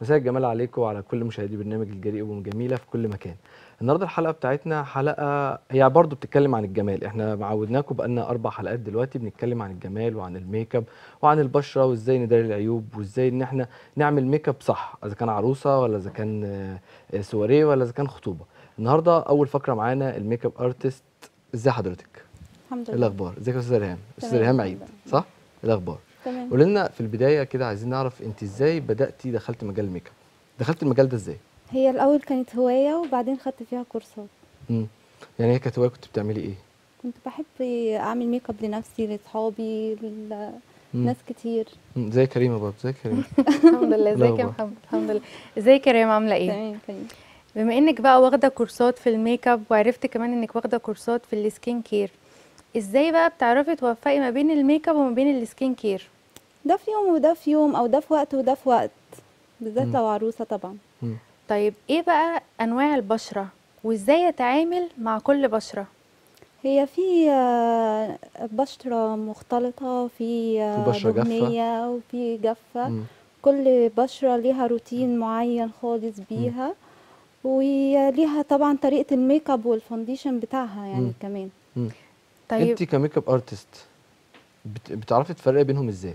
مساء الجمال عليكم وعلى كل مشاهدي برنامج الجريء وجميله في كل مكان النهارده الحلقه بتاعتنا حلقه هي برضو بتتكلم عن الجمال احنا معودناكم بقالنا اربع حلقات دلوقتي بنتكلم عن الجمال وعن الميك اب وعن البشره وازاي نداري العيوب وازاي ان احنا نعمل ميك اب صح اذا كان عروسه ولا اذا كان آه، سواريه ولا اذا كان خطوبه النهارده اول فقره معانا الميك اب ارتست ازاي حضرتك الحمد ايه لله الاخبار ازيك يا استاذه ريهام استاذه تمام، ريهام الحمد عيد لله. صح ايه الاخبار تمام قولي لنا في البدايه كده عايزين نعرف انت ازاي بداتي دخلتي مجال الميك اب دخلت المجال ده ازاي هي الاول كانت هوايه وبعدين خدت فيها كورسات امم يعني هي كانت هوايه كنت بتعملي ايه كنت بحب اعمل ميك اب لنفسي لاصحابي مم. لناس كتير مم، زي كريمه برضه زي كريمه الحمد لله ازيك يا الأخبار؟ محمد الحمد لله ازيك يا ريم عامله ايه تمام كريم بما انك بقى واخده كورسات في الميك اب وعرفت كمان انك واخده كورسات في السكين كير ازاي بقى بتعرفي توفقي ما بين الميك اب وما بين السكين كير ده في يوم وده في يوم او ده في وقت وده في وقت بالذات مم. لو عروسه طبعا مم. طيب ايه بقى انواع البشره وازاي اتعامل مع كل بشره هي في آه، بشره مختلطه في آه، في بشرة جافة. دهنيه وفي جافه مم. كل بشرة ليها روتين معين خالص بيها وليها طبعا طريقة الميك اب والفونديشن بتاعها يعني مم. كمان مم. طيب انت كميك اب ارتست بت... بتعرفي تفرقي بينهم ازاي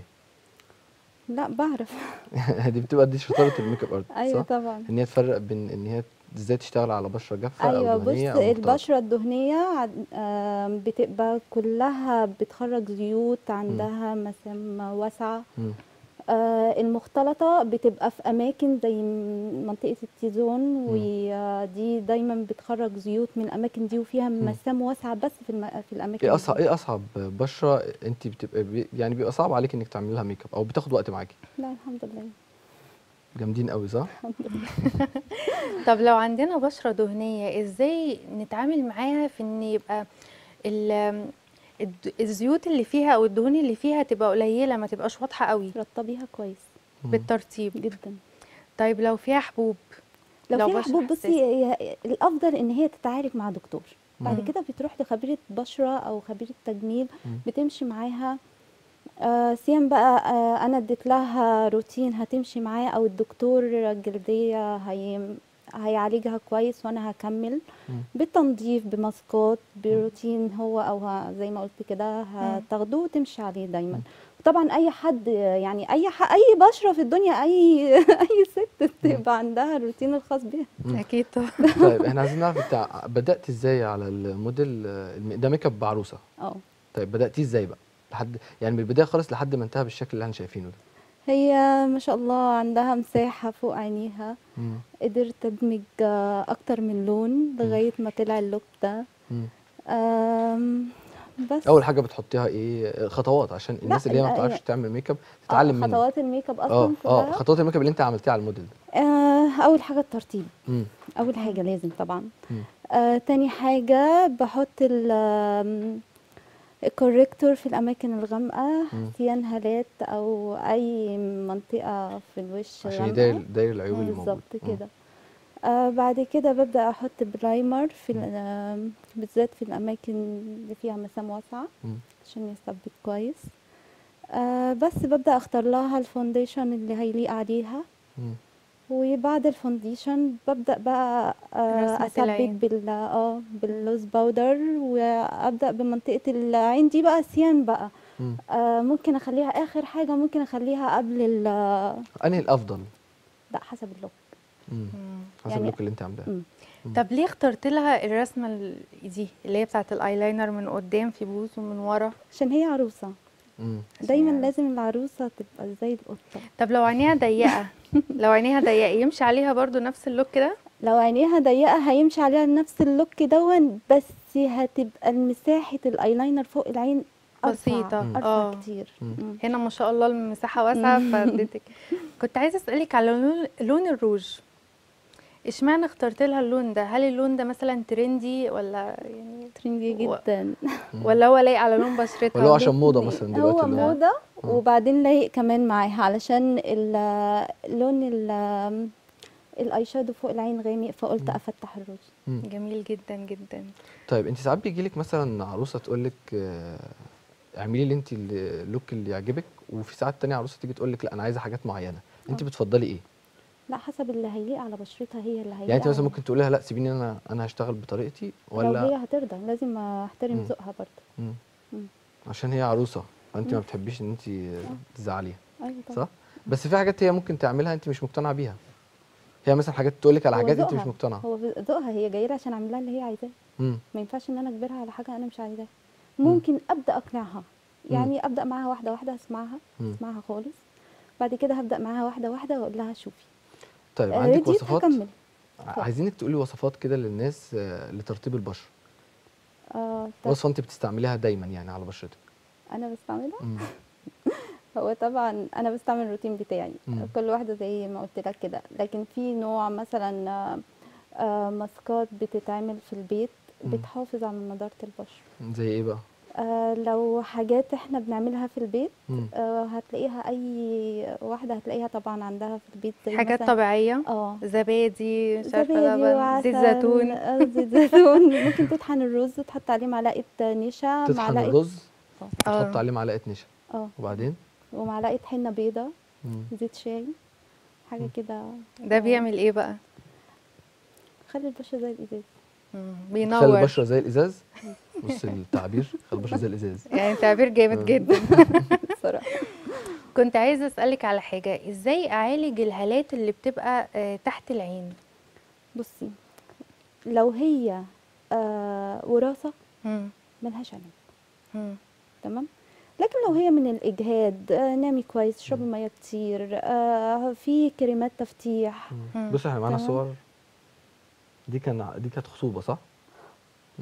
لا بعرف دي بتبقى دي شطاره الميك اب ارتست ايوه صح طبعا ان هي تفرق بين ان هي ازاي تشتغل على بشره جافه ايوه او بص دهنيه او مختلطة. البشرة الدهنية عد- آم، بتبقى كلها بتخرج زيوت عندها مسام واسعة مم. آه، المختلطة بتبقى في أماكن زي م- منطقة التيزون ودي دايما بتخرج زيوت من الأماكن دي وفيها مسام واسعة بس في, الم... في الأماكن ايه دي. اصعب ايه اصعب بشره انت بتبقى بي... يعني بيبقى صعب عليك انك تعملي لها ميك اب او بتاخد وقت معاكي لا الحمد لله جامدين قوي صح طب لو عندنا بشره دهنيه ازاي نتعامل معاها في ان يبقى ال- الد- الزيوت اللي فيها او الدهون اللي فيها تبقى قليله ما تبقاش واضحه قوي رطبيها كويس مم. بالترتيب جدا طيب لو فيها حبوب لو, لو فيها بشرة حبوب بصي حساسة. هي الافضل ان هي تتعالج مع دكتور بعد مم. كده بتروح لخبيره بشره او خبيره تجميل مم. بتمشي معاها آه سيان بقى آه انا اديت لها روتين هتمشي معاه او الدكتور الجلديه هي هيعالجها كويس وانا هكمل مم. بالتنظيف بماسكات بروتين هو او ه- زي ما قلت كده هتاخده وتمشي عليه دايما طبعا اي حد يعني اي ح... اي بشره في الدنيا اي اي ست بتبقى عندها الروتين الخاص بيها مم. اكيد طبعا طيب احنا عايزين نعرف انت بدات ازاي على الموديل آه، الم- ده ميك اب بعروسه اه طيب بداتيه ازاي بقى لحد يعني من البدايه خالص لحد ما انتهى بالشكل اللي احنا شايفينه ده هي ما شاء الله عندها مساحة فوق عينيها مم. قدرت تدمج آه، أكتر من لون لغاية ما طلع اللوك ده مم. آم، بس اول حاجه بتحطيها ايه خطوات عشان الناس اللي هي ما ال- بتعرفش هي- تعمل ميك اب آه، تتعلم منك خطوات الميك اب اه أصلا اه كلها خطوات الميك اب اللي انت عملتيها على الموديل ده آه، أول حاجة الترتيب مم. أول حاجة لازم طبعا مم. آه، تاني حاجة بحط ال آم، الكوريكتور في الأماكن الغامقة مم. سيان هالات أو أي منطقة في الوش عشان غامقة. يداير داير العيوب اللي موجوده بالظبط مم. كده آه بعد كده ببدأ أحط برايمر في ال- آم، بالذات في الأماكن اللي فيها مسام واسعة مم. عشان يثبت كويس آه بس ببدأ أختار لها الفونديشن اللي هيليق عليها مم. وبعد الفونديشن ببدأ بقى آه رسمة أثبت العين. بال اه باللوز باودر وأبدأ بمنطقة العين دي بقى سيان بقى مم. آه ممكن أخليها آخر حاجة ممكن أخليها قبل ال انهي الافضل لا حسب اللوك مم. مم. حسب يعني- اللوك اللي انت عاملاه مم. طب ليه اخترت لها الرسمه ال- دي اللي هي بتاعت الايلاينر من قدام في بوز ومن ورا عشان هي عروسة مم. دايما عشان- لازم العروسة تبقى زي القطة طب لو عينيها ضيقه لو عينيها ضيقه يمشي عليها برضو نفس اللوك كده لو عينيها ضيقة هيمشي عليها نفس اللوك دون بس هتبقى مساحة الايلاينر فوق العين أرفع بسيطة. مم. أرفع آه. كتير مم. مم. هنا ما شاء الله المساحه واسعه فاديتك كنت عايزه اسالك على لون لون الروج اشمعنى اخترت لها اللون ده هل اللون ده مثلا ترندي ولا يعني ترندي و- جدا ولا هو لايق على لون بشرتها ولا هو عشان موضه مثلا دلوقتي هو اللي موضة وبعدين لايق كمان معاها علشان ال- لون ال- الاي شادو فوق العين غامق فقلت افتح الروج مم. جميل جدا جدا طيب انت ساعات بيجي لك مثلا عروسه تقول لك آه، اعملي لي انت اللوك اللي يعجبك وفي ساعات تانية عروسه تيجي تقول لك لا انا عايزه حاجات معينه انت بتفضلي ايه لا حسب اللي هيليق على بشرتها هي اللي هيليق يعني انت مثلا على- ممكن تقول لها لا سيبيني انا انا هشتغل بطريقتي لو ولا هي هترضى لازم احترم مم. ذوقها برضه مم. مم. عشان هي عروسه فانت ما مم. بتحبيش ان انت تزعليها ايوه طبعا صح بس في حاجات هي ممكن تعملها انت مش مقتنعه بيها هي مثلا حاجات تقول لك على هو حاجات انت ذوقها. مش مقتنعه هو ذوقها هي جايه لي عشان اعمل لها اللي هي عايزاه امم ما ينفعش ان انا اجبرها على حاجه انا مش عايزاها ممكن ابدا اقنعها يعني ابدا معاها واحده واحده اسمعها مم. اسمعها خالص بعد كده هبدا معاها واحده واحده واقول لها شوفي طيب آه، عندك دي وصفات هكمل ع- عايزينك تقولي وصفات كده للناس آه، لترطيب البشره آه طب وصفه انت بتستعمليها دايما يعني على بشرتك انا بستعملها مم. هو طبعا انا بستعمل الروتين بتاعي مم. كل واحده زي ما قلت لك كده لكن في نوع مثلا آه، آه، ماسكات بتتعمل في البيت مم. بتحافظ على نضاره البشره زي ايه بقى آه، لو حاجات احنا بنعملها في البيت مم. آه، هتلاقيها اي واحده هتلاقيها طبعا عندها في البيت زي حاجات مثلا طبيعيه اه زبادي مش عارفه زبادي لبن زيت وعسل زيتون آه، زيت زيتون ممكن تطحن الرز تحط عليه معلقه نشا تطحن معلقه الرز آه. وتحط آه. عليه معلقه نشا اه وبعدين ومعلقه حنه بيضه مم. زيت شاي حاجه كده ده بيعمل ايه بقى خلي البشره زي الازاز مم، خلي بينور البشره زي الازاز بص التعبير خلي البشره زي الازاز يعني تعبير جامد آه. جدا الصراحه كنت عايزه اسالك على حاجه ازاي اعالج الهالات اللي بتبقى آه، تحت العين بصي لو هي آه وراثه مم، ملهاش علاج مم، تمام لكن لو هي من الاجهاد آه نامي كويس اشربي مم. ميه كتير آه في كريمات تفتيح مم. مم. بص احنا معانا تمام. صور دي كان ع- دي كانت خطوبه صح مم.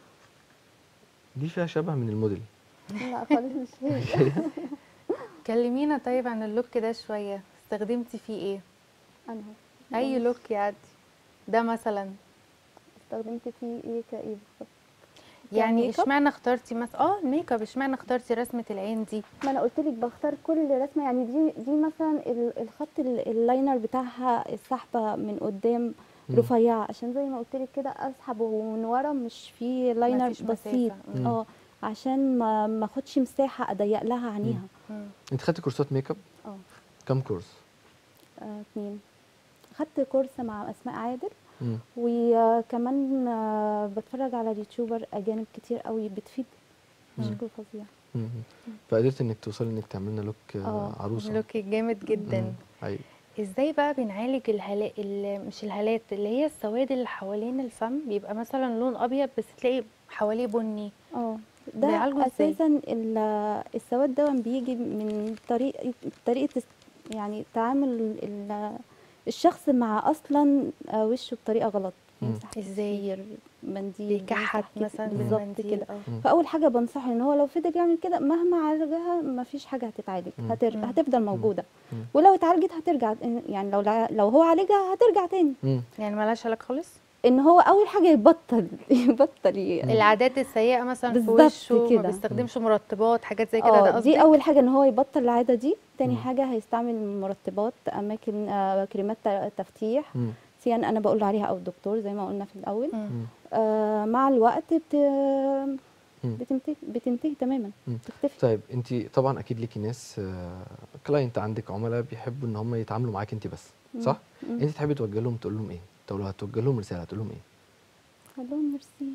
دي فيها شبه من الموديل لا خالص مش هي كلمينا طيب عن اللوك ده شويه استخدمتي فيه ايه انا اي لوك يعدي ده مثلا استخدمت فيه ايه كايه بالظبط يعني ميك اب؟ اشمعنى اخترتي مثلا اه الميك اب اشمعنى اخترتي رسمه العين دي ما انا قلت لك بختار كل رسمه يعني دي دي مثلا ال- الخط ال- اللاينر بتاعها السحبه من قدام مم. رفيعه عشان زي ما قلت لك كده اسحب ومن ورا مش في لاينر مفيش بسيط مسافة. مم. اه عشان ما ما اخدش مساحه اضيق لها عينيها مم. انت خدتي كورسات ميك اب اه كام كورس آه، اتنين خدت كورس مع اسماء عادل مم. وكمان آه، بتفرج على اليوتيوبر اجانب كتير قوي بتفيد مم. بشكل فظيع مم. فقدرت انك توصلي انك تعملي لنا لوك آه، آه، عروسه لوك جامد جدا مم. حقيقي ازاي بقى بنعالج الهلا ال- مش الهالات اللي هي السواد اللي حوالين الفم بيبقى مثلا لون ابيض بس تلاقي حواليه بني اه ده بيعالجوا ازاي؟ اساسا ال- السواد ده بيجي من طريقه طريقه الس- يعني تعامل ال- الشخص مع اصلا آه، وشه بطريقه غلط مم. بيمسح ازاي؟ كتير منديل بيكحت بيمسح كتير. مثلا بالظبط بالمنديل كده اه مم. فاول حاجه بنصحه ان هو لو فضل يعمل كده مهما عالجها ما فيش حاجه هتتعالج مم. هتر... مم. هتفضل موجوده مم. ولو اتعالجت هترجع يعني لو لو هو عالجها هترجع تاني مم. يعني ملهاش علاج خالص ان هو اول حاجه يبطل يبطل ي... العادات السيئه مثلا في بالظبط وشه ما كده. بيستخدمش مرطبات حاجات زي كده ده اه قصدك دي اول حاجه ان هو يبطل العاده دي تاني مم. حاجه هيستعمل مرطبات اماكن آه كريمات ت- تفتيح مم. سيان انا بقول عليها او الدكتور زي ما قلنا في الاول مم. مم. آه مع الوقت بت... مم. بتنتهي بتنتهي تماما مم. تختفي طيب انت طبعا اكيد ليكي ناس كلاينت عندك عملاء بيحبوا ان هم يتعاملوا معاك انت بس مم. صح مم. انت تحبي توجه لهم تقول لهم ايه طب لو هتوجه لهم رساله هتقول لهم ايه قال لهم ميرسي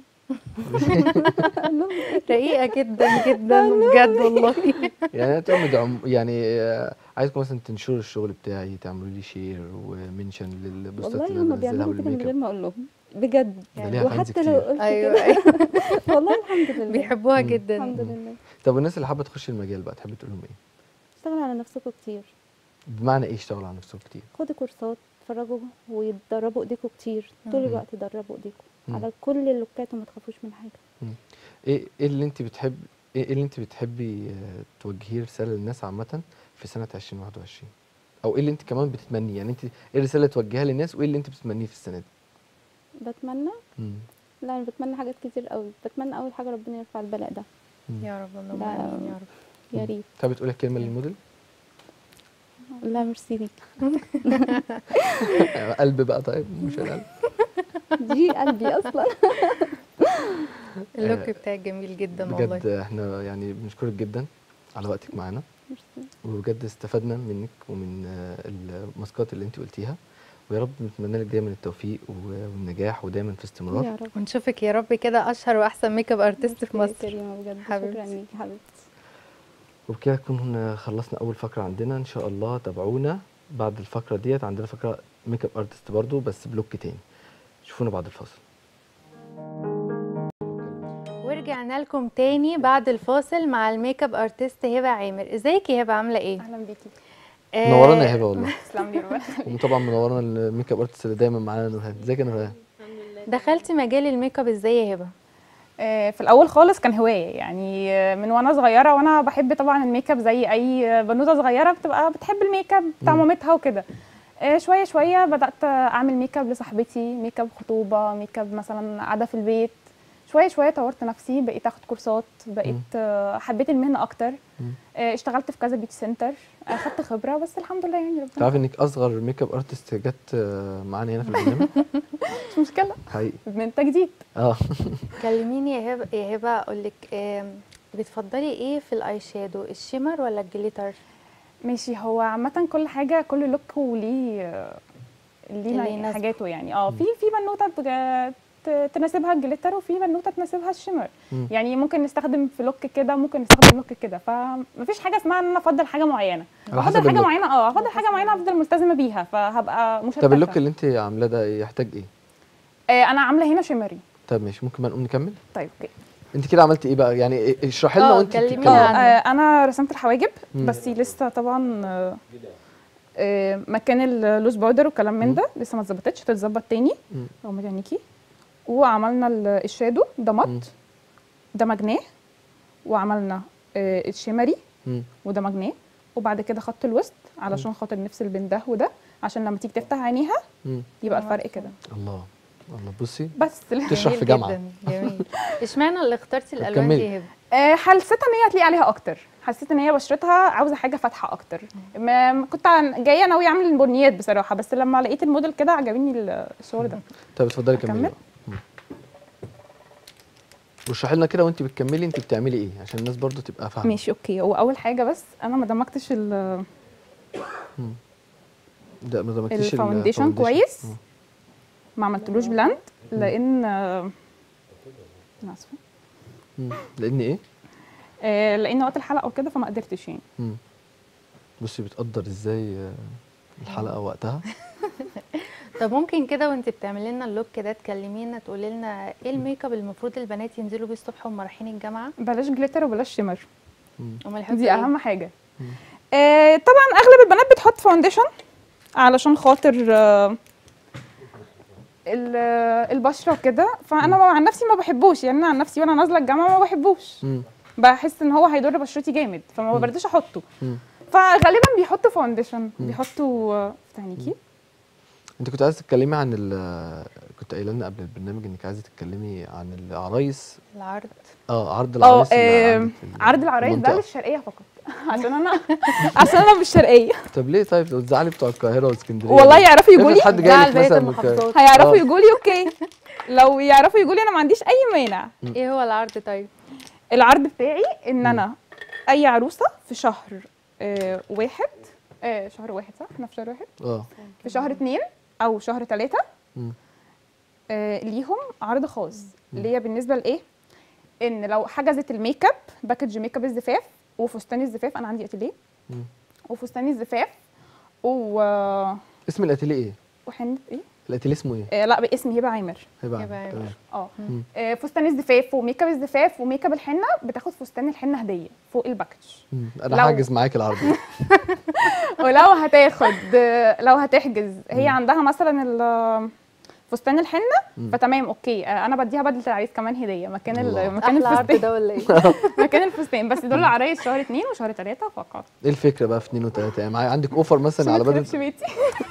قال لهم رقيقه جدا جدا بجد والله يعني تقوم دعم يعني آه، عايزكم مثلا تنشروا الشغل بتاعي تعملوا لي شير ومنشن للبوستات والله اللي هم انا بنزلها بيعملوا كده من والميك غير اب ما اقول لهم بجد ده يعني ليها فانز وحتى لو كتير قلت ايوه كده ايوه والله الحمد لله بيحبوها مم. جدا الحمد مم. لله طب الناس اللي حابه تخش المجال بقى تحبي تقول لهم ايه اشتغلوا على نفسكم كتير بمعنى ايه اشتغلوا على نفسهم كتير خدوا كورسات اتفرجوا ويتدربوا ايديكم كتير طول مم. الوقت دربوا ايديكم مم. على كل اللوكات وما تخافوش من حاجه ايه ايه اللي انت بتحب ايه اللي انت بتحبي آه، توجهيه رساله للناس عامه في سنه 2021 او ايه اللي انت كمان بتتمنيه يعني انت ايه الرساله اللي توجهها للناس وايه اللي انت بتتمنيه في السنه دي بتمنى مم. لا انا بتمنى حاجات كتير قوي بتمنى اول حاجه ربنا يرفع البلاء ده مم. يا رب اللهم لا. امين يا رب يا ريت تحبي تقولي كلمه للموديل لا ميرسي ليك قلب بقى طيب مش القلب دي قلبي اصلا اللوك آه، بتاعك جميل جدا بجد والله احنا يعني بنشكرك جدا على وقتك معانا ميرسي وبجد استفدنا منك ومن آه، الماسكات اللي انت قلتيها ويا رب نتمنى لك دايما التوفيق و- والنجاح ودايما في استمرار يا رب ونشوفك يا رب كده اشهر واحسن ميك اب ارتست في يا مصر كريمه بجد حبيبتي. شكرا ليكي حبيبتي وبكده نكون خلصنا اول فقره عندنا ان شاء الله تابعونا بعد الفقره ديت عندنا فقره ميك اب ارتست برضو بس بلوك تاني شوفونا بعد الفاصل ورجعنا لكم تاني بعد الفاصل مع الميك اب ارتست هبه عامر ازيك يا هبه عامله ايه اهلا بيكي آه، منورانا يا هبه والله تسلم لي ربنا وطبعا منورانا الميك اب ارتست اللي دايما معانا نورهان ازيك يا نورهان دخلتي مجال الميك اب ازاي يا هبه آه، في الاول خالص كان هوايه يعني آه، من وانا صغيره وانا بحب طبعا الميك اب زي اي بنوته صغيره بتبقى بتحب الميك اب بتاع مم. مامتها وكده آه، شويه شويه بدات اعمل ميك اب لصاحبتي ميك اب خطوبه ميك اب مثلا قاعده في البيت شويه شويه طورت نفسي بقيت اخد كورسات بقيت آه، حبيت المهنه اكتر مم. آه، اشتغلت في كذا بيوتي سنتر اخدت خبره بس الحمد لله يعني ربنا تعرف انك اصغر ميك اب ارتست جت آه، معانا هنا في البرنامج مش مشكله حقيقي من تجديد اه كلميني يا هبه يا هبه اقول لك بتفضلي ايه في الاي شادو الشيمر ولا الجليتر ماشي هو عامة كل حاجة كل لوك وليه اللي ليه يناسبه. حاجاته يعني اه في في بنوتة بج- ت- تناسبها الجليتر وفي بنوتة تناسبها الشimmer مم. يعني ممكن نستخدم في لوك كده ممكن نستخدم لوك كده فمفيش حاجة اسمها ان انا افضل حاجة معينة على حسب افضل حاجة اللوك. معينة اه افضل حاجة معينة افضل ملتزمة بيها فهبقى مشتتة طب اللوك اللي انت عاملاه ده يحتاج ايه آه انا عاملة هنا شيمري طب ماشي ممكن بقى نقوم نكمل طيب اوكي انت كده عملتي ايه بقى يعني إيه- اشرحي لنا اه، وانت كلميني بتتكلمي عنه. آه انا رسمت الحواجب مم. بس لسه طبعا آه، آه، مكان اللوز باودر والكلام من مم. ده لسه ما اتظبطتش هتتظبط تاني مم. او ميكانيكي وعملنا ال- الشادو ده مم. مط دمجناه وعملنا آه، الشمري مم. ودمجناه وبعد كده خط الوسط علشان خاطر نفصل بين ده وده عشان لما تيجي تفتح عينيها مم. يبقى الفرق كده الله الله بصي بس تشرح جميل في جامعة. جدا جميل اشمعنى اللي اخترتي طب الالوان كملي. دي يا هبه آه، حسيت ان هي هتليق عليها اكتر حسيت ان هي بشرتها عاوزه حاجه فاتحه اكتر ما كنت عن- جايه ناويه اعمل البنيات بصراحه بس لما لقيت الموديل كده عجبني ال- الشغل ده طب اتفضلي كملي أكمل؟ بقى. مم. واشرحي لنا كده وانت بتكملي انت بتعملي ايه عشان الناس برضو تبقى فاهمه ماشي اوكي هو اول حاجه بس انا ما دمجتش ال- ده ما دمجتيش الفاونديشن كويس ما عملتلوش بلاند لان آه، أنا آسفة. مم. لان ايه آه، لان وقت الحلقه وكده فما قدرتش يعني مم. بصي بتقدر ازاي آه، الحلقه وقتها طب ممكن كده وانت بتعملي لنا اللوك كده تكلمينا تقولي لنا ايه الميك اب المفروض البنات ينزلوا بيه الصبح وهم رايحين الجامعه بلاش جليتر وبلاش شimmer مم. امال يحطوا دي ايه؟ اهم حاجه آه طبعا اغلب البنات بتحط فاونديشن علشان خاطر آه ال- آه، البشره كده فانا عن نفسي ما بحبوش يعني انا عن نفسي وانا نازله الجامعه ما بحبوش مم. بحس ان هو هيضر بشرتي جامد فما برضاش احطه مم. فغالبا بيحطوا فاونديشن بيحطوا آه، افتحنيكي انت كنت عايزه تتكلمي عن ال كنت قايله لنا قبل البرنامج انك عايزه تتكلمي عن العرايس العرض اه عرض اه العرايس اللي آه، عندك في ال- عرض العرايس ده المنطقة. للشرقيه فقط عشان انا عشان انا مش شرقيه طب ليه طيب لو تزعلي بتوع القاهره واسكندريه والله يعرفوا يجوا افرض لي حد ده جاي على لك بقية مثلا من القاهرة. المحافظات هيعرفوا آه. يجوا لي اوكي لو يعرفوا يجوا لي انا ما عنديش اي مانع ايه هو العرض طيب العرض بتاعي ان انا اي عروسه في شهر آه واحد آه شهر واحد صح احنا في شهر واحد اه في شهر اتنين او شهر تلاتة مم. آه ليهم عرض خاص اللي هي بالنسبه لايه ان لو حجزت الميك اب باكج ميك اب الزفاف وفستان الزفاف انا عندي اتيليه مم. وفستان الزفاف و اسم الاتيليه ايه وحنه ايه الاتيليه اسمه ايه آه لا باسمي هبه عامر هيبقى هبة عامل. عامر. تمام اه مم. آه، فستان الزفاف وميك اب الزفاف وميك اب الحنه بتاخد فستان الحنه هديه فوق الباكج مم. انا لو- حاجز معاك العرض ده. ولو هتاخد آه، لو هتحجز هي عندها مثلا ال- فستان الحنه مم. فتمام اوكي آه، انا بديها بدله العريس كمان هديه مكان الله. ال- مكان احلى عرض الفستان ده ولا ايه مكان الفستان بس دول العرايس شهر اتنين وشهر تلاته فقط ايه الفكره بقى في اتنين وتلاته يعني معايا عندك اوفر مثلا على عشان ما بدل تخربش بيتي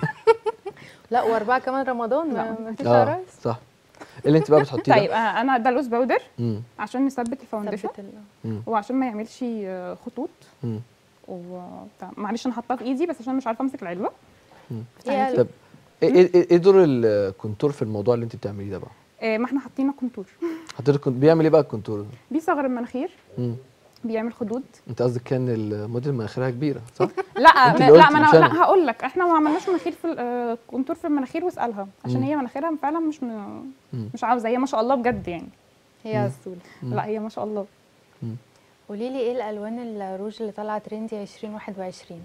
لا واربعه كمان رمضان لا. ما ما فيش اه عرايس صح ايه اللي انت بقى بتحطيه طيب ده آه، انا ده لوز باودر مم. عشان نثبت الفاونديشن ثبت ال- مم. وعشان ما يعملش آه، خطوط مم. وبتاع معلش انا حاطاه في ايدي بس عشان مش عارفه امسك العلبه مم. ايه طب ايه ايه ايه دور الكونتور في الموضوع اللي انت بتعمليه ده بقى آه، ما احنا حاطين كونتور حضرتك كنت بيعمل ايه بقى الكونتور ده بيصغر المناخير مم. بيعمل خدود انت قصدك كان الموديل مناخيرها كبيره صح؟ لا انت ما اللي لا قلتي ما مش انا أنا. لا هقول لك احنا ما عملناش مناخير في ال- آه، كونتور في المناخير واسالها عشان مم. هي مناخيرها فعلا مش م... مم. مش عاوزه هي ما شاء الله بجد يعني هي عسولة مم. لا هي ما شاء الله قولي لي ايه الالوان الروج اللي طالعه ترندي 2021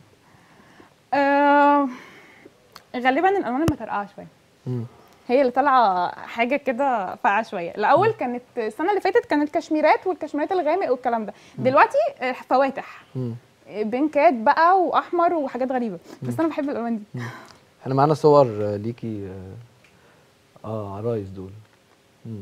آه غالبا الالوان المترقعه شويه مم. هي اللي طالعه حاجه كده فاقعه شويه الاول كانت السنه اللي فاتت كانت كشميرات والكشميرات الغامق والكلام ده دلوقتي آه، فواتح مم. آه، بينكات بقى واحمر وحاجات غريبه بس انا بحب الالوان دي احنا معانا صور آه، ليكي اه, آه عرايس دول مم.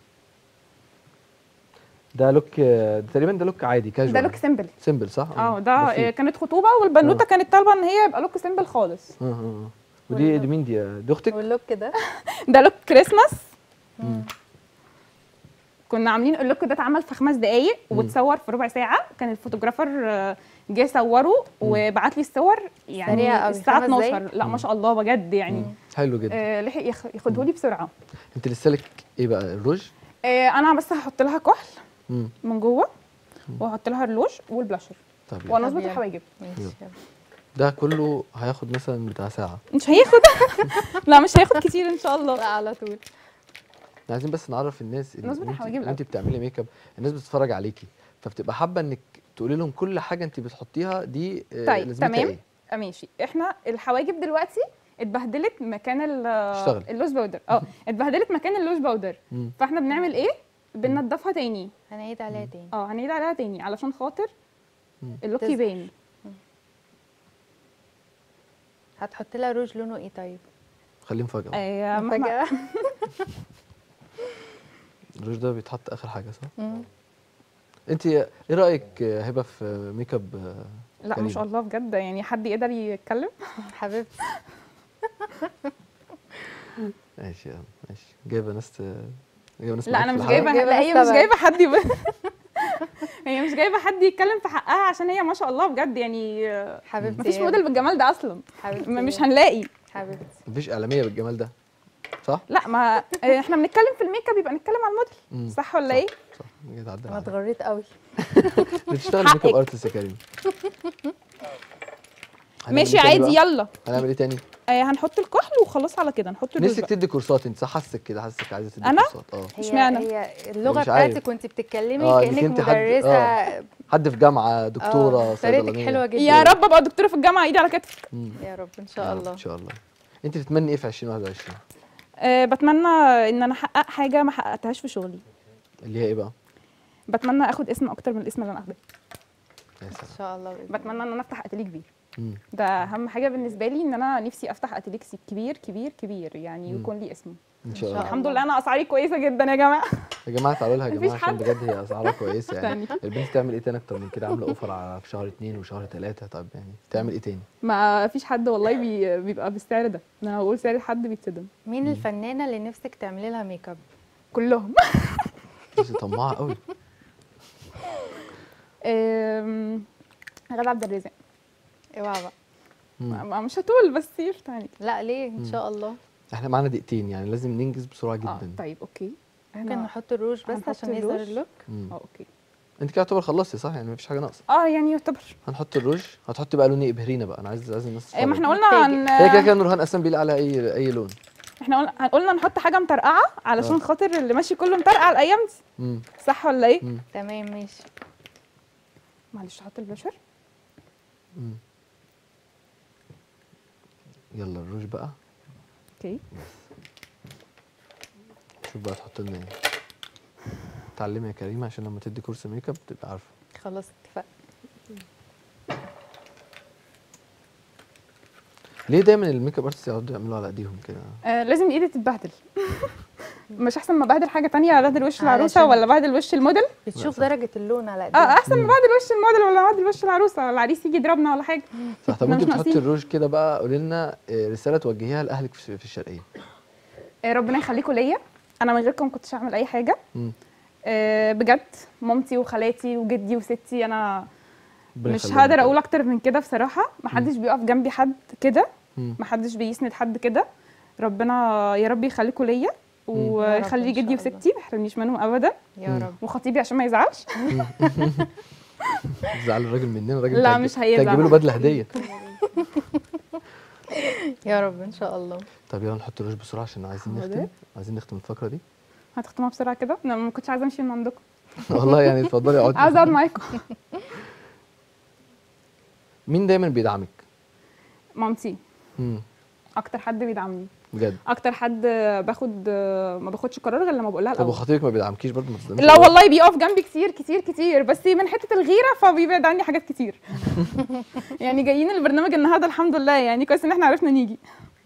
ده لوك آه، ده تقريبا ده لوك عادي كاجوال ده لوك سيمبل سيمبل صح؟ اه ده بسيط. آه، كانت خطوبه والبنوته آه. كانت طالبه ان هي يبقى لوك سيمبل خالص اه اه آه. ودي دي مين دي آه، دي اختك؟ واللوك ده ده لوك كريسماس كنا عاملين اللوك ده اتعمل في خمس دقايق واتصور في ربع ساعه كان الفوتوغرافر آه، جه صوره وبعت لي الصور يعني سريع قوي، الساعه خمس دقايق؟ 12 لا ما شاء الله بجد يعني حلو جدا آه لحق ياخ- ياخده لي بسرعه انت لسه لك ايه بقى الروج؟ آه انا بس هحط لها كحل مم. من جوه وهحط لها الروج والبلاشر طب يلا. ونظبط يلا. الحواجب ماشي يلا. ده كله هياخد مثلا بتاع ساعه مش هياخد لا مش هياخد كتير ان شاء الله لا على طول احنا عايزين بس نعرف الناس ان نظبط إن انت, الحواجب إن الأول. انت بتعملي ميك اب الناس بتتفرج عليكي فبتبقى حابه انك تقولي لهم كل حاجه انت بتحطيها دي آه، طيب لازمتها تمام ايه؟ آه، ماشي احنا الحواجب دلوقتي اتبهدلت مكان ال- اشتغل. اللوز باودر اه اتبهدلت مكان اللوز باودر مم. فاحنا بنعمل ايه بننضفها تاني هنعيد عليها تاني اه هنعيد عليها تاني علشان خاطر مم. اللوك تظهر. يبان هتحط لها روج لونه ايه طيب خليه مفاجاه آه ما احنا- فجأة الروج ده بيتحط اخر حاجه صح؟ مم. انت ايه رايك آه، هبه في ميك اب آه، لا ما كريم؟ شاء الله بجد يعني حد يقدر يتكلم حبيبتي ماشي يلا ماشي جايبه ناس آه، جايبه ناس لا معاك انا في مش الحلقة؟ جايبه جايبة لا ناس هي مش تبعي. جايبه حد يب... هي مش جايبه حد يتكلم في حقها عشان هي ما شاء الله بجد يعني آه، حبيبتي مفيش يا موديل بالجمال ده اصلا حبيبتي م- مش يا هنلاقي حبيبتي مفيش اعلاميه بالجمال ده صح؟ لا ما آه، احنا بنتكلم في الميك اب يبقى نتكلم على الموديل مم. صح ولا ايه صح جيت عدى انا اتغريت قوي بتشتغل ميك اب حقك. ارتست يا كريم هنعمل ماشي إيه تاني عادي بقى؟ يلا هنعمل ايه تاني؟ آه هنحط الكحل وخلاص على كده نحط الروج نفسك بقى. تدي كورسات انت صح حاسك كده حاسك عايزه تدي أنا؟ كورسات اه هي اشمعنى؟ هي اللغه مش عارف. بتاعتك وانت بتتكلمي آه، إنك كانك أنت حد- مدرسه آه. حد في جامعه دكتوره آه، طريقتك صيدلانيه حلوه جدا يا رب ابقى دكتوره في الجامعه ايدي على كتفك مم. يا رب ان يا شاء رب الله ان شاء الله انت بتتمني ايه في 2021 أه بتمنى ان انا احقق حاجه ما حققتهاش في شغلي اللي هي ايه بقى؟ بتمنى اخد اسم اكتر من الاسم اللي انا اخده يا ان سلام شاء الله بإذن بتمنى ان انا افتح اتيليه كبير مم. ده اهم حاجه بالنسبه لي ان انا نفسي افتح اتيليه كبير كبير كبير يعني مم. يكون لي اسمه ان شاء شاء الله الله. الحمد لله انا اسعاري كويسه جدا يا جماعه يا جماعه تعالوا لها يا مفيش جماعه عشان حد. بجد هي اسعارها كويسه يعني تاني. البنت تعمل ايه تاني اكتر من كده عامله اوفر على في شهر اتنين وشهر تلاته طب يعني تعمل ايه تاني؟ ما فيش حد والله بي بيبقى بالسعر ده انا بقول سعر حد بيتصدم مين الفنانه اللي نفسك تعملي لها ميك اب كلهم بس طماعه قوي أم، غادة عبد الرازق اوعى بقى مم. ما- مش هتقول بس يفتح يعني لا ليه ان شاء الله احنا معانا دقيقتين يعني لازم ننجز بسرعه اه جدا طيب اوكي ممكن إحنا- نحط الروج بس هنحط عشان يظهر الروج. اللوك مم. اه اوكي انت كده يعتبر خلصتي صح يعني مفيش حاجه ناقصه اه يعني يعتبر هنحط الروج هتحطي بقى لون ايه ابهرينا بقى انا عايز عايز الناس إيه، ما احنا تتفرج. قلنا نتفاجئ. هي كده عن كده نورهان اصلا بيلاقي عليها اي اي لون احنا قلنا قلنا نحط حاجه مطرقعه علشان آه. خاطر اللي ماشي كله مطرقع الايام دي مم. صح ولا ايه مم. تمام ماشي معلش هحط البلاشر مم. يلا الروج بقى اوكي شوف بقى تحط لنا ايه اتعلمي يا كريمه عشان لما تدي كورس ميك اب تبقى عارفه خلاص اتفقنا ليه دايما الميك اب ارتست يقعدوا يعملوا على ايديهم كده آه لازم ايدي تتبهدل مش احسن ما بهدل حاجه تانية بهدل وش العروسه علشان- ولا بهدل وش الموديل بتشوف صح. درجه اللون على اه ايديها احسن ما بهدل وش الموديل ولا بهدل وش العروسه العريس يجي يضربنا ولا حاجه صح طب احنا ممكن مش تحطي ناقصين. الروج كده بقى قولي لنا آه، رساله توجهيها لاهلك في في الشرقيه آه ربنا يخليكم ليا انا من غيركم ما كنتش هعمل اي حاجه مم. آه بجد مامتي وخالاتي وجدي وستي انا ربنا مش يخليهم هقدر لك. اقول اكتر من كده بصراحه محدش بيقف جنبي حد كده مم. محدش بيسند حد كده ربنا يا رب يخليكم ليا يا رب ويخلي إن جدي شاء الله. وستي ما يحرمنيش منهم ابدا يا رب وخطيبي عشان ما يزعلش زعل الراجل مننا الراجل لا، أنت مش هتجيب- هيزعل. أنت هتجيب له بدله هديه يا رب ان شاء الله طب يلا نحط الروج بسرعه عشان عايزين حاضر. نختم عايزين نختم الفقره دي هتختمها بسرعه كده انا ما كنتش عايزه امشي من عندكم والله يعني اتفضلي اقعدي عايزه اقعد معاكم مين دايما بيدعمك مامتي امم اكتر حد بيدعمني بجد اكتر حد باخد ما باخدش قرار غير لما بقول لها طب الاول وخطيبك ما بيدعمكيش برضه ما تصدميش لا والله بيقف جنبي كتير كتير كتير بس من حته الغيره فبيبعد عني حاجات كتير يعني جايين البرنامج النهارده الحمد لله يعني كويس ان احنا عرفنا نيجي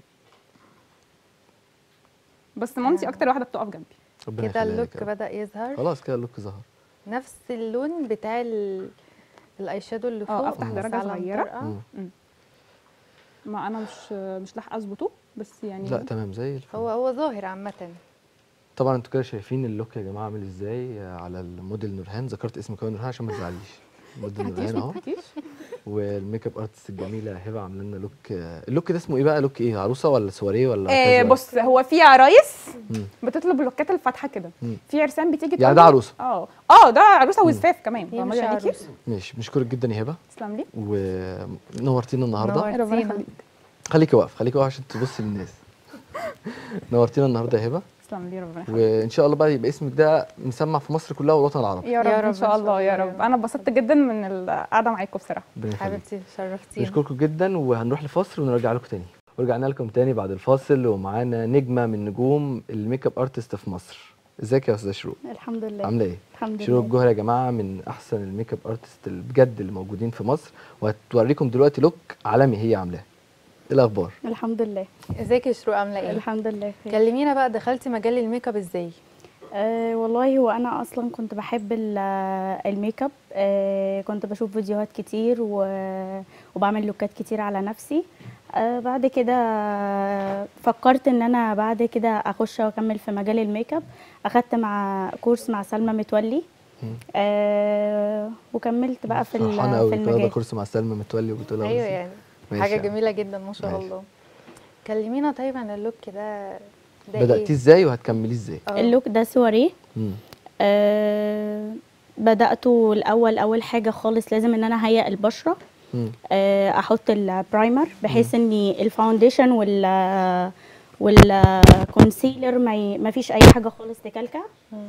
بس مامتي اكتر واحده بتقف جنبي ربنا كده يخليها اللوك لك يا رب. بدأ يظهر خلاص كده اللوك ظهر نفس اللون بتاع ال- الاي شادو اللي اه، فوق افتح بس درجة على صغيرة. مطرقة. مم. ما انا مش مش لاحقه اظبطه بس يعني لا تمام زي الفل هو هو ظاهر عامة طبعا انتوا كده شايفين اللوك يا جماعه عامل ازاي على الموديل نورهان ذكرت اسم كمان نورهان عشان ما تزعليش موديل تحكيش نورهان ما اهو تحكيش والميك اب ارتست الجميله هبه عامله لنا لوك اللوك ده اسمه ايه بقى لوك ايه عروسه ولا سواريه ولا آه casual؟ بص هو في عرايس مم. بتطلب اللوكات الفاتحه كده مم. في عرسان بتيجي يعني تقول ده لي- عروسه اه اه ده عروسه وزفاف كمان هي فاهمة مش عليكي؟ عروسة ماشي بنشكرك جدا يا هبه تسلم لي ونورتينا النهارده نورتينا. ربنا يخليك خليكي واقف خليكي واقف عشان تبصي للناس نورتينا النهارده يا هبه تسلم لي ربنا يخليك وان شاء الله بقى يبقى اسمك ده مسمع في مصر كلها والوطن العربي يا رب, يا رب ان شاء الله يا رب انا اتبسطت جدا من القعده معاكم بصراحه ربنا يخليك حبيبتي شرفتينا بنشكركم جدا وهنروح لفاصل ونرجع لكم تاني ورجعنا لكم تاني بعد الفاصل ومعانا نجمه من نجوم الميك اب ارتست في مصر ازيك يا استاذه شروق الحمد لله عامله ايه الحمد شروق لله الجوهر يا جماعه من احسن الميك اب ارتست اللي بجد اللي موجودين في مصر وهتوريكم دلوقتي لوك عالمي هي عاملاه ايه الاخبار الحمد لله ازيك يا شروق عاملة ايه؟ الحمد لله خير. كلمينا بقى دخلتي مجال الميك اب ازاي؟ أه والله هو انا اصلا كنت بحب ال- الميك اب أه كنت بشوف فيديوهات كتير و- وبعمل لوكات كتير على نفسي أه بعد كده فكرت ان انا بعد كده اخش واكمل في مجال الميك اب اخدت مع كورس مع سلمى متولي مم. أه وكملت بقى في ال- فرحانه في قوي واخده المجال كورس مع سلمى متولي وبتقول ايوه يعني ماشي حاجة يعني. جميلة جدا ما شاء ماشي. الله كلمينا طيب عن اللوك ده ده بداتيه ايه؟ ازاي وهتكمليه ازاي اه. اللوك ده سواريه مم. أه بدأته الأول أول حاجة خالص لازم إن أنا أهيئ البشرة مم. آه، احط البرايمر بحيث ان الفاونديشن وال والكونسيلر ما ي- ما فيش اي حاجه خالص تكلكع مم.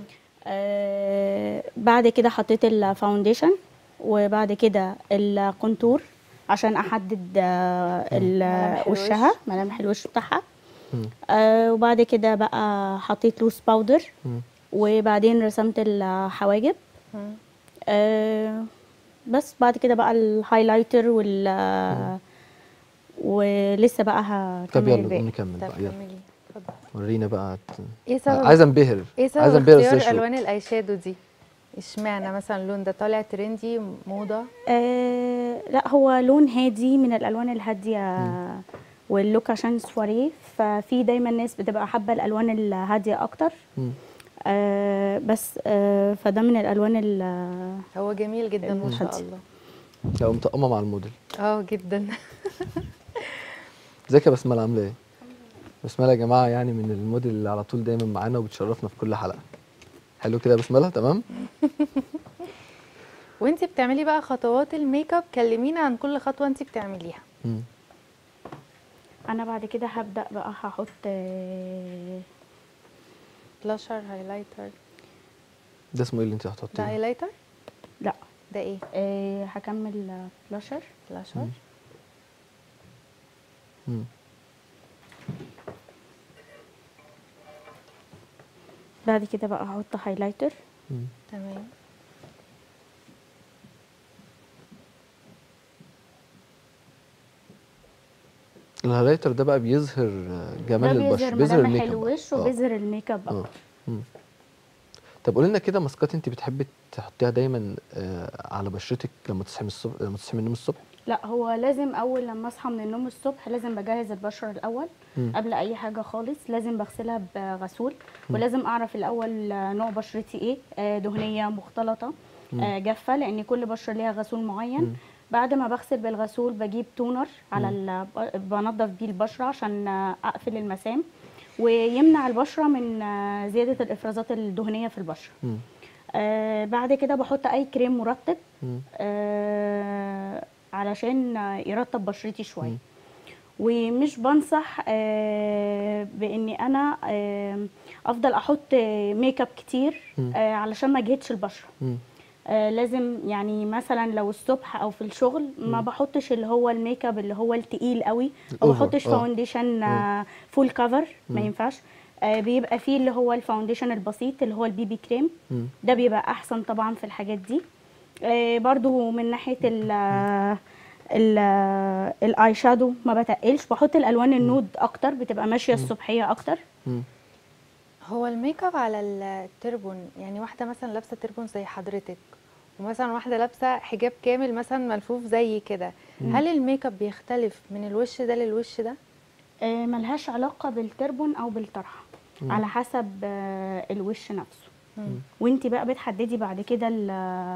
آه، بعد كده حطيت الفاونديشن وبعد كده الكونتور عشان احدد آه، ال- ملامح الوش. وشها ملامح الوش بتاعها مم. آه، وبعد كده بقى حطيت لوس باودر مم. وبعدين رسمت الحواجب مم. آه، بس بعد كده بقى الهايلايتر وال ولسه بقى طب هكمل يلا الباقي نكمل طب بقى يلا كملي اتفضل ورينا بقى ت- ايه سبب عايزه انبهر ايه سبب عايزه انبهر اختيار استاذ شروق. الوان الاي شادو دي اشمعنى مثلا اللون ده طالع ترندي موضه آه لا هو لون هادي من الالوان الهاديه واللوك عشان سواريه ففي دايما ناس بتبقى حابه الالوان الهاديه اكتر مم. آه بس آه فده من الالوان ال- هو جميل جدا ما شاء الهادي. الله لا ومطقمه مع الموديل اه جدا ازيك يا بسمله عامله ايه بسمله يا جماعه يعني من الموديل اللي على طول دايما معانا وبتشرفنا في كل حلقه حلو كده يا بسمله تمام وانت بتعملي بقى خطوات الميك اب كلمينا عن كل خطوه انت بتعمليها مم. انا بعد كده هبدا بقى هحط آه بلاشر هايلايتر ده اسمه ايه اللي انت ده هتحطيه هايلايتر لا ده ايه آه هكمل بلاشر بلاشر مم. مم. بعد كده بقى هحط هايلايتر مم. تمام الهايلايتر ده بقى بيظهر جمال ده البشره بيظهر بيظهر ملامح الميك اب الوش آه. وبيظهر الميك اب اه أكتر. مم. طب قولي لنا كده ماسكات انت بتحبي تحطيها دايما آه على بشرتك لما تصحي من الصبح لما تصحي من النوم الصبح لا هو لازم اول لما اصحى من النوم الصبح لازم بجهز البشره الاول مم. قبل اي حاجه خالص لازم بغسلها بغسول ولازم اعرف الاول آه، نوع بشرتي ايه آه، دهنيه مختلطه آه، جافه لان كل بشره ليها غسول معين مم. بعد ما بغسل بالغسول بجيب تونر على ال- بنضف بيه البشره عشان آه، اقفل المسام ويمنع البشره من آه، زياده الافرازات الدهنيه في البشره مم. آه بعد كده بحط اي كريم مرطب مم. آه علشان يرطب بشرتي شويه ومش بنصح آه باني انا آه افضل احط ميك اب كتير مم. آه علشان ما اجهدش البشره مم. آه لازم يعني مثلا لو الصبح او في الشغل ما بحطش اللي هو الميك اب اللي هو التقيل قوي او الأوفر، بحطش آه. فاونديشن آه فول كفر ما ينفعش آه بيبقى فيه اللي هو الفاونديشن البسيط اللي هو البي بي كريم مم. ده بيبقى احسن طبعا في الحاجات دي آه برضو من ناحيه ال ال الاي شادو ما بتقلش بحط الالوان النود اكتر بتبقى ماشيه الصبحيه اكتر مم. هو الميك اب على التربون يعني واحده مثلا لابسه تربون زي حضرتك ومثلا واحده لابسه حجاب كامل مثلا ملفوف زي كده هل الميك اب بيختلف من الوش ده للوش ده آه ملهاش علاقه بالتربون او بالطرحه على حسب آه الوش نفسه مم. وانت بقى بتحددي بعد كده ال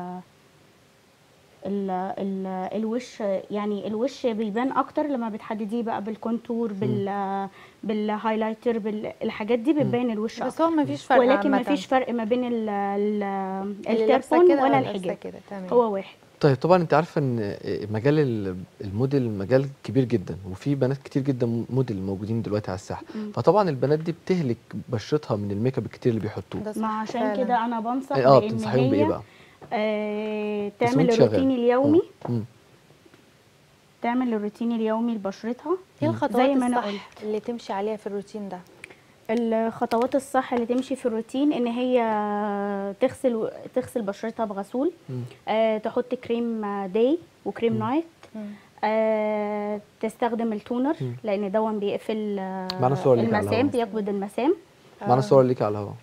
ال ال الوش يعني الوش بيبان اكتر لما بتحدديه بقى بالكونتور بال بالهايلايتر بالحاجات دي بتبين الوش بس اكتر هو مفيش فرق ولكن ما عامة. فيش فرق ما بين ال ال اللي لابسة التربون كده ولا واللي لابسة الحجاب كده تمام هو واحد طيب طبعا انت عارفه ان مجال ال- الموديل مجال كبير جدا وفي بنات كتير جدا موديل موجودين دلوقتي على الساحه مم. فطبعا البنات دي بتهلك بشرتها من الميك اب الكتير اللي بيحطوه ده صح ما عشان فعلاً. كده انا بنصح اه بان بتنصحيهم بايه هي بقى؟ آه بس تعمل وانت شغالة. الروتين اليومي مم. تعمل الروتين اليومي لبشرتها ايه زي الخطوات ما أنا الصح اللي تمشي عليها في الروتين ده الخطوات الصح اللي تمشي في الروتين ان هي تغسل تغسل بشرتها بغسول مم. آه تحط كريم داي وكريم نايت مم. آه تستخدم التونر مم. لان دون بيقفل آه، معانا صور ليك على المسام الهواء. بيقبض المسام معانا آه. صور ليك على الهواء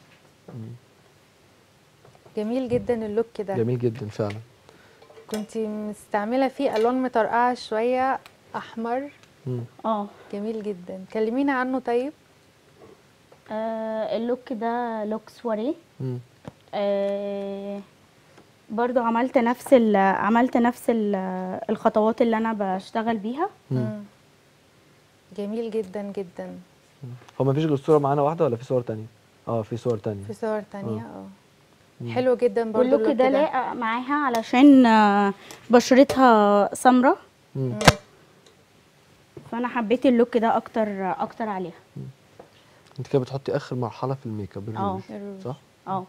جميل جدا اللوك ده جميل جدا فعلا كنت مستعمله فيه الوان مطرقعه شويه احمر مم. اه جميل جدا كلمينا عنه طيب آه، اللوك ده لوك سواريه مم. آه برضو عملت نفس ال عملت نفس ال الخطوات اللي انا بشتغل بيها مم. مم. جميل جدا جدا هو ما فيش غير صوره معانا واحده ولا في صور تانية اه في صور تانية في صور تانية اه حلو جدا برضو واللوك اللوك ده لايق معاها علشان آه، بشرتها سمرة مم. فانا حبيت اللوك ده اكتر اكتر عليها انت كده بتحطي اخر مرحله في الميك اب اه. الروج الروج. صح؟ اه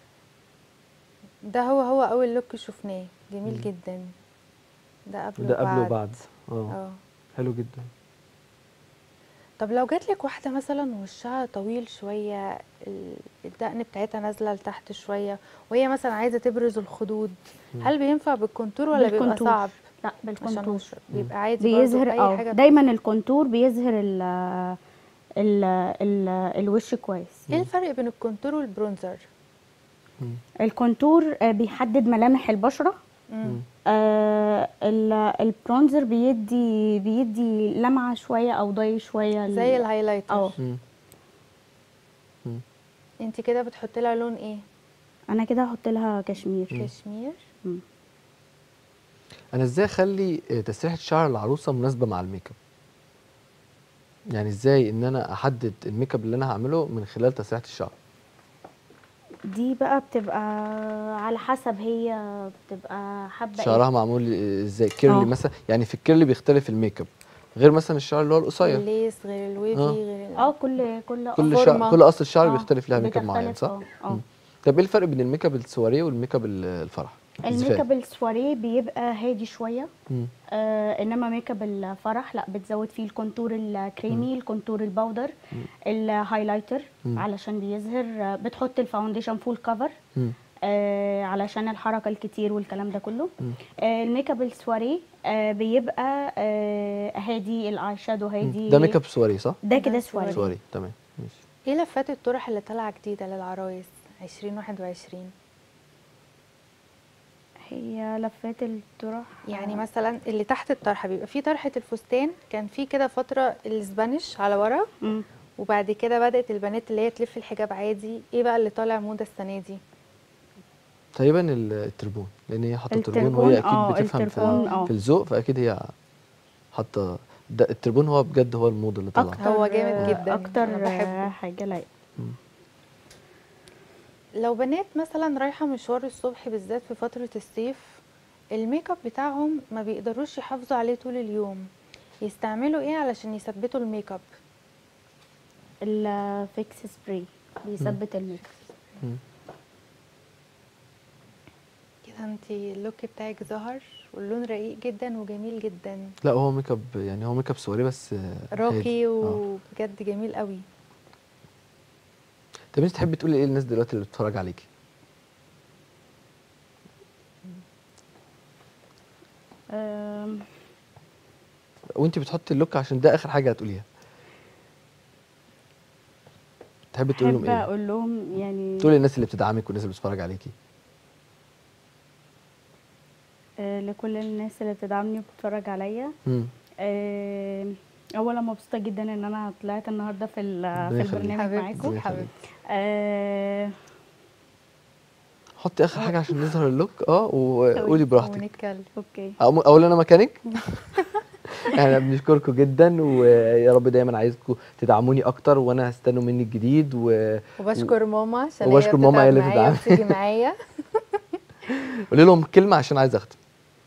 ده هو هو اول لوك شفناه جميل جدا ده قبل ده قبل وبعد وبعد اه اه حلو جدا طب لو جات لك واحده مثلا وشها طويل شويه ال- الدقن بتاعتها نازله لتحت شويه وهي مثلا عايزه تبرز الخدود هل بينفع بالكونتور ولا بيبقى بالكونتور. صعب لا عشان بالكونتور وش بيبقى عادي برضو بيظهر اي اه حاجه دايما الكونتور بيظهر ال ال ال الوش كويس ايه الفرق بين الكونتور والبرونزر الكونتور آه، بيحدد ملامح البشره مم. آه ال- البرونزر بيدي بيدي لمعه شويه او ضي شويه ل- زي الهايلايتر اه مم. انت كده بتحطي لها لون ايه انا كده هحط لها كشمير كشمير انا ازاي اخلي آه، تسريحه شعر العروسه مناسبه مع الميك اب يعني ازاي ان انا احدد الميك اب اللي انا هعمله من خلال تسريحه الشعر دي بقى بتبقى على حسب هي بتبقى حابه شعرها ايه معمول آه، ازاي كيرلي اه. مثلا يعني في الكيرلي بيختلف الميك اب غير مثلا الشعر اللي هو القصير الليس غير الويفي اه. غير ال- اه كل كل كل قصر- شعر كل قص الشعر اه، بيختلف لها ميك اب معين بتختلف، صح؟ اه، اه. مم. طب ايه الفرق بين الميك اب السواريه والميك اب ال- الفرح؟ الميك الزفاف. اب السواريه بيبقى هادي شويه مم. آه انما ميك اب الفرح لا بتزود فيه الكونتور الكريمي الكونتور الباودر الهايلايتر مم. علشان بيظهر آه، بتحط الفاونديشن فول كفر مم. آه علشان الحركه الكتير والكلام ده كله مم. آه الميك اب السواريه آه بيبقى آه هادي الاي شادو هادي ده ميك اب سواريه صح؟ ده كده ده سواريه سواريه تمام ماشي ايه لفات الطرح اللي طالعه جديده للعرايس 2021 هي لفات الطرح يعني مثلا اللي تحت الطرحه بيبقى فيه طرحه الفستان كان فيه كده فتره الاسبانيش على ورا مم. وبعد كده بدات البنات اللي هي تلف الحجاب عادي ايه بقى اللي طالع موضه السنه دي تقريبا ال- التربون لان هي حاطه تربون التربون، وهي اكيد اه، بتفهم التربون، في, اه. في الذوق فاكيد هي حاطه ده التربون هو بجد هو الموضه اللي طالعه اكتر هو جامد جدا، اكتر أنا بحبه. آه، حاجه لايقه لو بنات مثلا رايحه مشوار الصبح بالذات في فتره الصيف الميك اب بتاعهم ما بيقدروش يحافظوا عليه طول اليوم يستعملوا ايه علشان يثبتوا الميك اب الفيكس سبراي بيثبت الميك اب كده انت اللوك بتاعك ظهر واللون رقيق جدا وجميل جدا لا هو ميك اب يعني هو ميك اب سواري بس آه، هادي. راقي آه. وبجد جميل قوي طب انت تحبي تقولي ايه للناس دلوقتي اللي بتتفرج عليكي أم، وانت بتحطي اللوك عشان ده اخر حاجه هتقوليها تحبي تقولي لهم احب ايه اقول لهم يعني تقولي للناس اللي بتدعمك والناس اللي بتتفرج عليكي آه، لكل الناس اللي بتدعمني وبتتفرج عليا مم. آه، اولا مبسوطه جدا ان انا طلعت النهارده في ال- ربنا في يخليك. البرنامج حبيبتي معاكم ربنا يخليك. حبيبتي آه، حطي اخر حاجه عشان يظهر اللوك اه وقولي براحتك ونتكلم اوكي أقوم- اقول انا مكانك احنا بنشكركم جدا ويا رب دايما عايزكم تدعموني اكتر وانا هستنوا مني الجديد و... وبشكر ماما عشان وبشكر هي ماما هي بتتعب اللي معايا بتدعمني. وبتيجي معايا قولي لهم كلمه عشان عايز اختم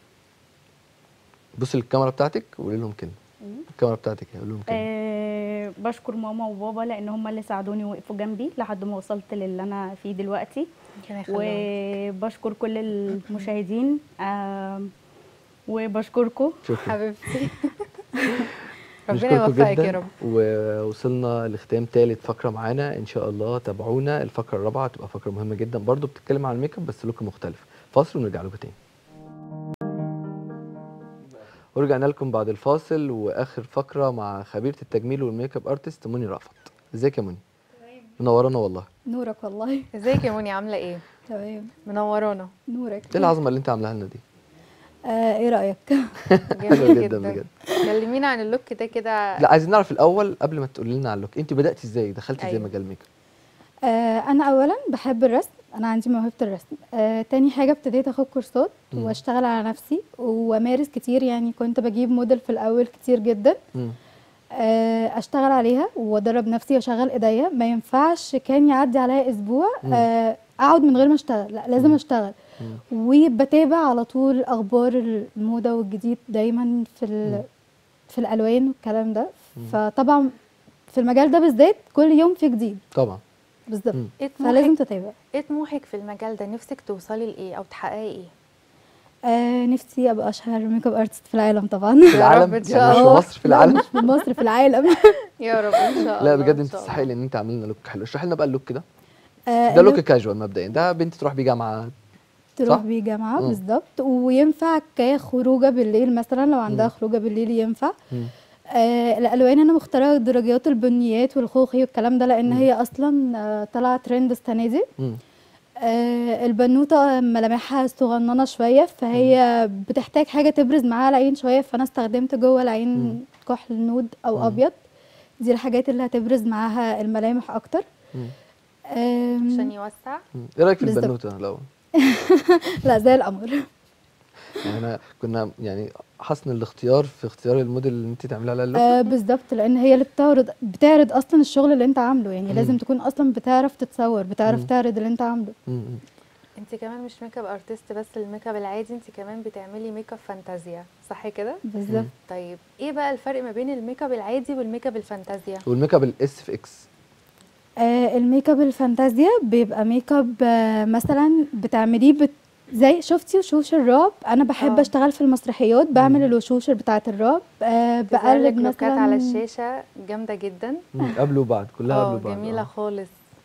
بصي للكاميرا بتاعتك وقولي لهم كلمه الكاميرا بتاعتك قولي لهم كلمه آه، بشكر ماما وبابا لان هم اللي ساعدوني ووقفوا جنبي لحد ما وصلت للي انا فيه دلوقتي ربنا يخليهم. وبشكر كل المشاهدين آم، وبشكركم شكرا حبيبتي ربنا بنشكركم يوفقك جدا يا رب ووصلنا لختام ثالث فقره معانا ان شاء الله تابعونا الفقره الرابعه تبقى فقره مهمه جدا برضو بتتكلم عن الميك اب بس لوك مختلف فاصل ونرجع لكم تاني ورجعنا لكم بعد الفاصل واخر فقره مع خبيره التجميل والميك اب ارتست منى رأفت ازيك يا منى منورانا والله نورك والله ازيك يا منى عامله ايه تمام منورانا نورك ايه العظمه اللي انت عاملاها لنا دي آه ايه رايك حلوة جميل جدا جدا بجد. كلمينا عن اللوك ده كده لا عايزين نعرف الاول قبل ما تقولي لنا على اللوك انت بداتي ازاي دخلتي ازاي أيوة. مجال الميك اب آه انا اولا بحب الرسم انا عندي موهبه الرسم آه تاني حاجه ابتديت اخد كورسات مم. واشتغل على نفسي وامارس كتير يعني كنت بجيب موديل في الاول كتير جدا مم. آه، اشتغل عليها وادرب نفسي واشغل ايديا ما ينفعش كان يعدي عليا اسبوع مم. آه، اقعد من غير ما اشتغل لا لازم مم. اشتغل مم. وبتابع على طول اخبار الموضه والجديد دايما في مم. ال- في الالوان والكلام ده مم. فطبعا في المجال ده بالذات كل يوم في جديد طبعا بالظبط مم. ايه فلازم طموحك تتابع ايه طموحك في المجال ده نفسك توصلي لايه او تحققي ايه آه نفسي ابقى اشهر ميك اب ارتست في العالم طبعا في يا العالم رب إن شاء يعني مش في الله. مصر في لا، العالم مش في مصر في العالم يا رب ان شاء الله لا بجد إن انت شاء تستحقي الله. ان انت عامل لنا لوك حلو اشرحي لنا بقى اللوك ده آه ده لوك كاجوال مبدئيا ده بنت تروح بيه جامعه تروح صح؟ بيه جامعه مم. بالظبط وينفع كخروجه بالليل مثلا لو عندها مم. خروجه بالليل ينفع مم. آه الالوان انا مختاره درجات البنيات والخوخي والكلام ده لان مم. هي اصلا آه طالعه ترند السنه دي مم. آه البنوته ملامحها صغننه شويه فهي بتحتاج حاجه تبرز معاها العين شويه فانا استخدمت جوه مم. العين كحل نود او مم. ابيض دي الحاجات اللي هتبرز معاها الملامح اكتر مم. آم، عشان يوسع مم. ايه رايك في بالظبط. البنوته الاول لا زي القمر يعني انا كنا يعني حسن الاختيار في اختيار الموديل اللي انت تعملي عليها اللوك آه بالظبط لان هي اللي بتعرض بتعرض اصلا الشغل اللي انت عامله يعني مم. لازم تكون اصلا بتعرف تتصور بتعرف مم. تعرض اللي انت عامله مم. مم. انت كمان مش ميك اب ارتست بس الميك اب العادي انت كمان بتعملي ميك اب فانتازيا صح كده بالظبط طيب ايه بقى الفرق ما بين الميك اب العادي والميك اب الفانتازيا والميك اب الاس في اكس آه الميك اب الفانتازيا بيبقى ميك اب آه مثلا بتعمليه بت زي شفتي وشوش الرعب انا بحب آه. اشتغل في المسرحيات بعمل مم. الوشوش بتاعه الرعب آه بتظهر بقلد لك لوكات مثلا على الشاشه جامده جدا مم. قبل وبعد كلها قبل اه وبعد جميله آه. خالص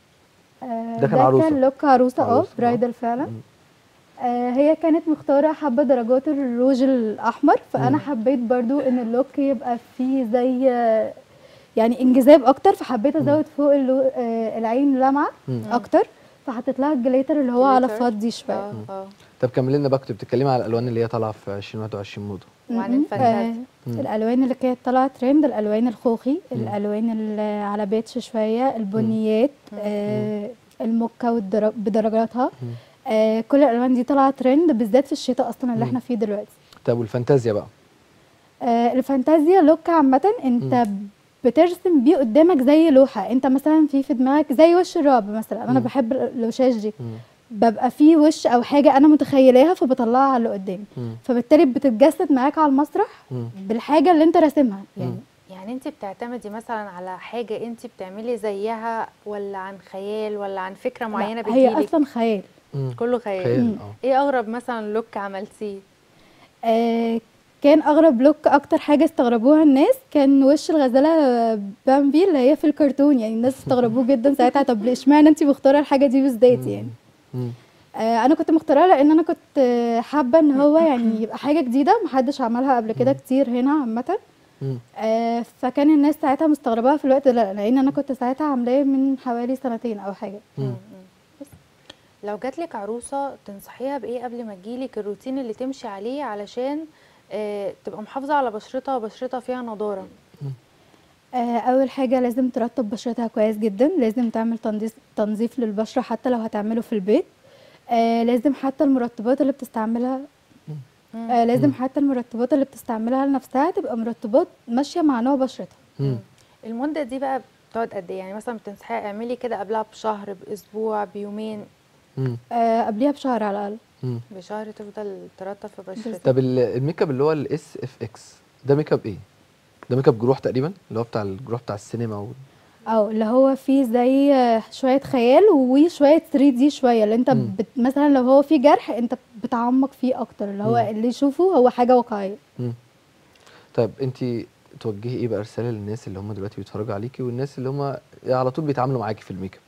آه ده كان عروسة. كان لوك عروسه اه عروسة، آه. برايدل فعلا مم. آه هي كانت مختاره حابه درجات الروج الاحمر فانا مم. حبيت برضو ان اللوك يبقى فيه زي آه، يعني انجذاب اكتر فحبيت ازود فوق اللو آه العين لمعه مم. اكتر فحطيت لها الجليتر اللي هو على جليتر. فضي شويه اه اه طب كملي لنا بقى كنت بتتكلمي على الالوان اللي هي طالعه في 2021 موضه وعن م-م. الفانتازيا. آه مم. الالوان اللي كانت طالعه ترند الالوان الخوخي مم. الالوان اللي على بيتش شويه البنيات آه الموكا والدرج- بدرجاتها مم. آه كل الالوان دي طالعه ترند بالذات في الشتاء اصلا اللي مم. احنا فيه دلوقتي طب والفانتازيا بقى آه الفانتازيا لوك عامه انت بترسم بيه قدامك زي لوحه انت مثلا في في دماغك زي وش الرعب مثلا انا مم. بحب الوشاش دي مم. ببقى في وش او حاجه انا متخيلاها فبطلعها على اللي قدامي مم. فبالتالي بتتجسد معاك على المسرح مم. بالحاجه اللي انت راسمها يعني مم. يعني انت بتعتمدي مثلا على حاجه انت بتعملي زيها ولا عن خيال ولا عن فكره معينه لا، هي بتجيلك اصلا خيال مم. كله خيال, خيال اه ايه اغرب مثلا لوك عملتيه آه كان اغرب لوك اكتر حاجه استغربوها الناس كان وش الغزاله بامبي اللي هي في الكرتون يعني الناس استغربوه جدا ساعتها طب ليه اشمعنى انت مختاره الحاجه دي بالذات يعني مم. آه انا كنت مختارها لان انا كنت آه، حابه ان هو يعني يبقى حاجه جديده محدش عملها قبل كده كتير هنا عامه مم. آه فكان الناس ساعتها مستغرباها في الوقت ده لان انا كنت ساعتها عاملاه من حوالي سنتين او حاجه مم. لو جاتلك عروسه تنصحيها بايه قبل ما تجيلك الروتين اللي تمشي عليه علشان آه تبقى محافظه على بشرتها وبشرتها فيها نضاره آه، اول حاجه لازم ترطب بشرتها كويس جدا لازم تعمل تنظيف تنظيف للبشره حتى لو هتعمله في البيت آه لازم حتى المرطبات اللي بتستعملها آه لازم حتى المرطبات اللي بتستعملها لنفسها تبقى مرطبات ماشيه مع نوع بشرتها مم. المده دي بقى بتقعد قد ايه يعني مثلا بتنصحيها اعملي كده قبلها بشهر باسبوع بيومين مم. آه قبليها بشهر على الاقل مم. بشهر تفضل ترطب في بشرتها طب ال- الميك اب اللي هو الاس اف اكس ده ميك اب ايه؟ ده ميك اب جروح تقريبا اللي هو بتاع الجروح بتاع السينما و... او اللي هو فيه زي آه، شويه خيال وشويه 3 دي شويه اللي انت مم. بت مثلا لو هو فيه جرح انت بتعمق فيه اكتر اللي هو مم. اللي يشوفه هو حاجه واقعيه مم. طيب انت توجهي ايه بقى رساله للناس اللي هم دلوقتي بيتفرجوا عليكي والناس اللي هم على طول بيتعاملوا معاكي في الميك اب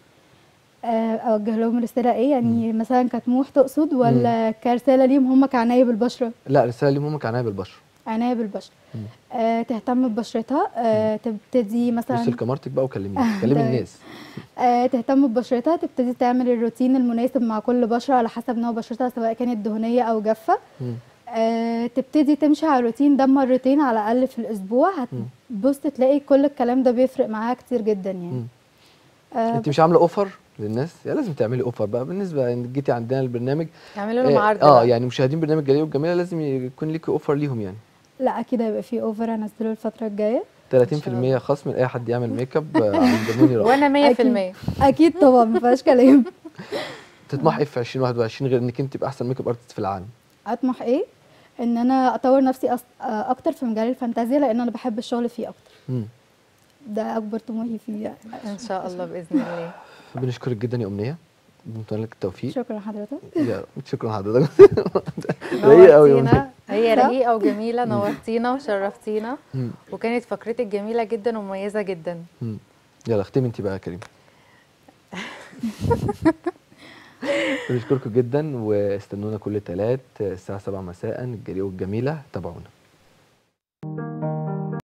آه، اوجه لهم رساله ايه يعني مثلا كطموح تقصد ولا كرساله ليهم هم كعنايه بالبشره لا رساله ليهم هم كعنايه بالبشره عنايه بالبشره مم. آه تهتم ببشرتها آه تبتدي بصي مثلا لكاميرتك بقى وكلميني كلمي تمام. الناس آه تهتم ببشرتها تبتدي تعمل الروتين المناسب مع كل بشره على حسب نوع بشرتها سواء كانت دهنيه او جافه مم. آه تبتدي تمشي على الروتين ده مرتين على الاقل في الاسبوع هتبص تلاقي كل الكلام ده بيفرق معاها كتير جدا يعني مم. آه انت مش عامله اوفر للناس يا لازم تعملي اوفر بقى بالنسبه ان جيتي عندنا البرنامج اعملوا لهم عرض اه بقى. يعني مشاهدين برنامج جليل والجميله لازم يكون ليكي اوفر ليهم يعني لا اكيد هيبقى في اوفر هنزله الفتره الجايه 30% خصم لاي حد يعمل ميك اب آه، عند موني راح وانا 100% أكيد. اكيد طبعا ما فيهاش كلام تطمحي في 2021 غير انك انت تبقى احسن ميك اب ارتست في العالم اطمح ايه ان انا اطور نفسي أص... آه، اكتر في مجال الفانتازيا لان انا بحب الشغل فيه اكتر مم. ده اكبر طموحي فيه يعني. ان شاء الله باذن الله بنشكرك جدا يا امنيه بنتمنى لك التوفيق شكرا حضرتك يا رب. شكرا حضرتك رقيقة أوي يا نورتينا هي صح؟ رقيقه وجميله نورتينا وشرفتينا مم. وكانت فقرتك جميله جدا ومميزه جدا مم. يلا اختمي انت بقى يا كريم بنشكركم جدا واستنونا كل تلات الساعة 7 مساء الجريئة والجميلة تابعونا